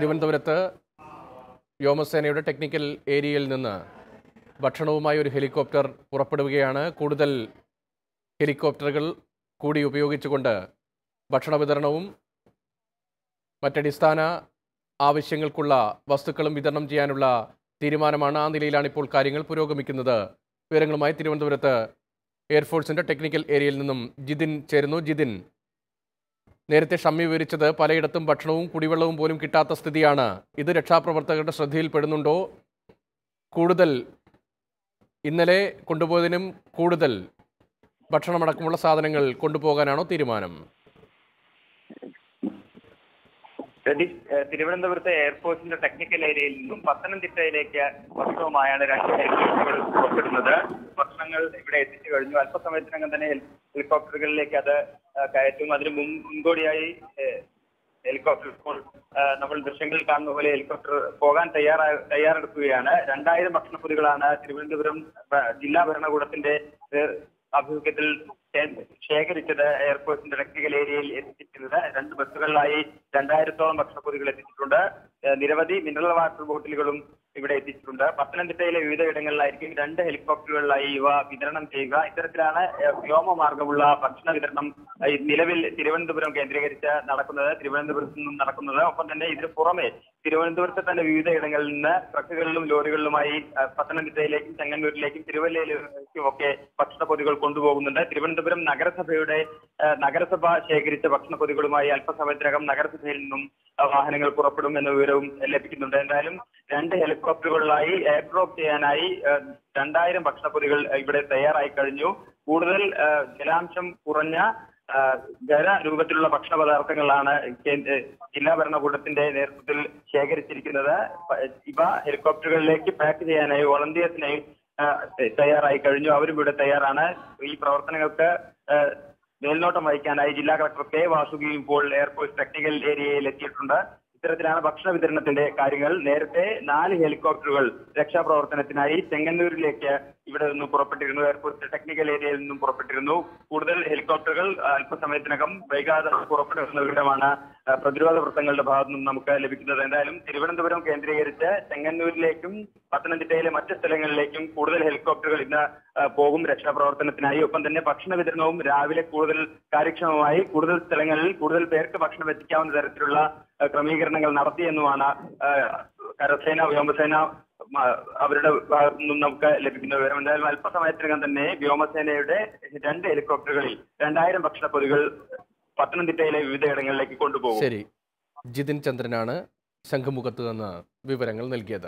തിരുവനന്തപുരത്ത് വ്യോമസേനയുടെ ടെക്നിക്കൽ ഏരിയയിൽ നിന്ന് ഭക്ഷണവുമായി ഒരു ഹെലികോപ്റ്റർ പുറപ്പെടുകയാണ് കൂടുതൽ ഹെലികോപ്റ്ററുകൾ കൂടി ഉപയോഗിച്ചുകൊണ്ട് ഭക്ഷണ വിതരണവും മറ്റടിസ്ഥാന ആവശ്യങ്ങൾക്കുള്ള വസ്തുക്കളും വിതരണം ചെയ്യാനുള്ള തീരുമാനമാണ് ആ നിലയിലാണ് ഇപ്പോൾ കാര്യങ്ങൾ പുരോഗമിക്കുന്നത് വിവരങ്ങളുമായി തിരുവനന്തപുരത്ത് എയർഫോഴ്സിന്റെ ടെക്നിക്കൽ ഏരിയയിൽ നിന്നും ജിതിൻ ചേരുന്നു ജിതിൻ നേരത്തെ ഷമ്മി വിവരിച്ചത് പലയിടത്തും ഭക്ഷണവും കുടിവെള്ളവും പോലും കിട്ടാത്ത സ്ഥിതിയാണ് ഇത് രക്ഷാപ്രവർത്തകരുടെ ശ്രദ്ധയിൽപ്പെടുന്നുണ്ടോ കൂടുതൽ ഇന്നലെ കൊണ്ടുപോയതിനും കൂടുതൽ ഭക്ഷണമടക്കമുള്ള സാധനങ്ങൾ കൊണ്ടുപോകാനാണോ തീരുമാനം രതീഷ് ഏഹ് തിരുവനന്തപുരത്തെ എയർപോർട്ടിന്റെ ടെക്നിക്കൽ ഏരിയയിൽ നിന്നും പത്തനംതിട്ടയിലേക്ക് ഭക്ഷണവുമായാണ് രണ്ട് ഹെലികോപ്റ്ററുകൾ പുറപ്പെടുന്നത് ഭക്ഷണങ്ങൾ ഇവിടെ എത്തിച്ചു കഴിഞ്ഞു അല്പസമയത്തിനകം തന്നെ ഹെലി- ഹെലികോപ്റ്ററുകളിലേക്ക് അത് ഏഹ് കയറ്റും അതിന് മുൻ മുൻകൂടിയായി ഏഹ് ഹെലികോപ്റ്റർ ഇപ്പോൾ ഏഹ് നമ്മൾ ദൃശ്യങ്ങളിൽ കാണുന്ന പോലെ ഹെലികോപ്റ്റർ പോകാൻ തയ്യാറാ തയ്യാറെടുക്കുകയാണ് രണ്ടായിരം ഭക്ഷണപ്പൊതികളാണ് തിരുവനന്തപുരം ഭ- ജില്ലാ ഭരണകൂടത്തിന്റെ ഏഹ് ആഭിമുഖ്യത്തിൽ ശേ- ശേഖരിച്ചത് എയർപോർട്ടിന്റെ ടെക്നിക്കൽ ഏരിയയിൽ എത്തിച്ചിരുന്നത് രണ്ട് ബസ്സുകളിലായി രണ്ടായിരത്തോളം ഭക്ഷണപ്പൊതികൾ എത്തിച്ചിട്ടുണ്ട് ഏഹ് നിരവധി മിനറൽ വാട്ടർ ബോട്ടിലുകളും ഇവിടെ എത്തിച്ചിട്ടുണ്ട് പത്തനംതിട്ടയിലെ വിവിധ ഇടങ്ങളിലായിരിക്കും രണ്ട് ഹെലികോപ്റ്ററുകളിലായി ഇവ വിതരണം ചെയ്യുക ഇത്തരത്തിലാണ് ഏഹ് വ്യോമമാർഗമുള്ള ഭക്ഷണ വിതരണം ഏഹ് നിലവിൽ തിരുവനന്തപുരം കേന്ദ്രീകരിച്ച് നടക്കുന്നത് തിരുവനന്തപുരത്ത് നിന്നും നടക്കുന്നത് ഒപ്പം തന്നെ ഇതിന് പുറമെ തിരുവനന്തപുരത്തെ തന്നെ വിവിധ ഇടങ്ങളിൽ നിന്ന് ട്രക്കുകളിലും ലോറികളിലുമായി ഏഹ് പത്തനംതിട്ടയിലേക്കും ചെങ്ങന്നൂരിലേക്കും തിരുവല്ലയിലേക്കും ഒക്കെ ഭക്ഷണപ്പൊതികൾ കൊണ്ടുപോകുന്നുണ്ട് തിരുവനന്തപുരം നഗരസഭയുടെ ഏഹ് നഗരസഭ ശേഖരിച്ച ഭക്ഷണപ്പൊതികളുമായി അല്പസമയത്തിനകം നഗരസഭയിൽ നിന്നും ഏഹ് വാഹനങ്ങൾ പുറപ്പെടും എന്ന വിവരവും ലഭിക്കുന്നുണ്ട് എന്തായാലും രണ്ട് ഹെലികോപ്റ്ററുകളിലായി എയർ ഡ്രോപ്പ് ചെയ്യാനായി ഏഹ് രണ്ടായിരം ഭക്ഷണപ്പൊതികൾ ഇവിടെ തയ്യാറായി കഴിഞ്ഞു കൂടുതൽ ഏഹ് ജലാംശം കുറഞ്ഞ ഏഹ് ഖര രൂപത്തിലുള്ള ഭക്ഷണ പദാർത്ഥങ്ങളാണ് കേന്ദ്ര ജില്ലാ ഭരണകൂടത്തിന്റെ നേതൃത്വത്തിൽ ശേഖരിച്ചിരിക്കുന്നത് പ- ഇവ ഹെലികോപ്റ്ററുകളിലേക്ക് പാക്ക് ചെയ്യാനായി വോളണ്ടിയേഴ്സിനായി ഏഹ് തയ്യാറായി കഴിഞ്ഞു അവരും ഇവിടെ തയ്യാറാണ് ഈ പ്രവർത്തനങ്ങൾക്ക് ഏഹ് മേൽനോട്ടം വഹിക്കാനായി ജില്ലാ കളക്ടർ കെ വാസുകിയും ഇപ്പോൾ എയർപോർട്ട് ടെക്നിക്കൽ ഏരിയയിൽ എത്തിയിട്ടുണ്ട് ഇത്തരത്തിലാണ് ഭക്ഷണ വിതരണത്തിന്റെ കാര്യങ്ങൾ നേരത്തെ നാല് ഹെലികോപ്റ്ററുകൾ രക്ഷാപ്രവർത്തനത്തിനായി ചെങ്ങന്നൂരിലേക്ക് ഇവിടെ നിന്നും പുറപ്പെട്ടിരുന്നു എയർപോർട്ട് ടെക്നിക്കൽ ഏരിയയിൽ നിന്നും പുറപ്പെട്ടിരുന്നു കൂടുതൽ ഹെലികോപ്റ്ററുകൾ അല്പസമയത്തിനകം വൈകാതെ പുറപ്പെടുന്ന വിവരമാണ് ആ, പ്രതിരോധ വൃത്തങ്ങളുടെ ഭാഗത്തു നിന്നും നമുക്ക് ലഭിക്കുന്നത് എന്തായാലും തിരുവനന്തപുരം കേന്ദ്രീകരിച്ച് ചെങ്ങന്നൂരിലേക്കും പത്തനംതിട്ടയിലെ മറ്റ് സ്ഥലങ്ങളിലേക്കും കൂടുതൽ ഹെലികോപ്റ്ററുകൾ ഇന്ന് ആ, പോകും രക്ഷാപ്രവർത്തനത്തിനായി ഒപ്പം തന്നെ ഭക്ഷണ വിതരണവും രാവിലെ കൂടുതൽ കാര്യക്ഷമമായി കൂടുതൽ സ്ഥലങ്ങളിൽ കൂടുതൽ പേർക്ക് ഭക്ഷണം എത്തിക്കാവുന്ന തരത്തിലുള്ള ആ, ക്രമീകരണങ്ങൾ നടത്തിയെന്നുമാണ് ആ, കരസേന വ്യോമസേന മ, അവരുടെ ഭാഗത്തു നിന്നും നമുക്ക് ലഭിക്കുന്ന വിവരം എന്തായാലും അല്പസമയത്തിനകം തന്നെ വ്യോമസേനയുടെ രണ്ട് ഹെലികോപ്റ്ററുകളിൽ രണ്ടായിരം ഭക്ഷണപ്പൊതികൾ പത്തനംതിട്ടയിലെ വിവിധയിടങ്ങളിലേക്ക് കൊണ്ടുപോകും ശരി ജിതിൻ ചന്ദ്രനാണ് ശംഖുമുഖത്ത് നിന്ന് വിവരങ്ങൾ നൽകിയത്